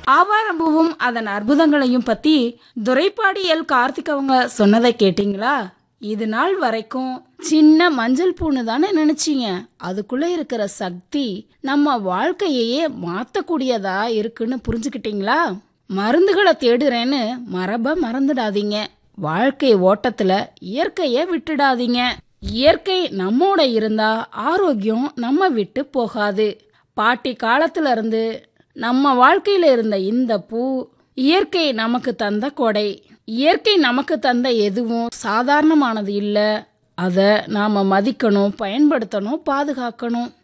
ஆவாரம்பூவும் அதன் அற்புதங்களையும் பத்தி துரைப்பாடி எல் கார்த்திக் அவங்க சொன்னதை கேட்டீங்களா இது நாள் வரைக்கும் சின்ன மஞ்சள் பூன்னு தானே நினைச்சீங்க அதுக்குள்ள இருக்கிற சக்தி நம்ம வாழ்க்கையையே மாத்தக்கூடியதா இருக்குன்னு புரிஞ்சுக்கிட்டீங்களா மருந்துகளை தேடுறேன்னு மரப மறந்துடாதீங்க வாழ்க்கை ஓட்டத்துல இயற்கைய விட்டுடாதீங்க இயற்கை நம்மோட இருந்தா ஆரோக்கியம் நம்ம விட்டு போகாது பாட்டி காலத்துல இருந்து நம்ம வாழ்க்கையில இருந்த இந்த பூ இயற்கை நமக்கு தந்த கொடை இயற்கை நமக்கு தந்த எதுவும் சாதாரணமானது இல்ல அத நாம மதிக்கணும் பயன்படுத்தணும் பாதுகாக்கணும்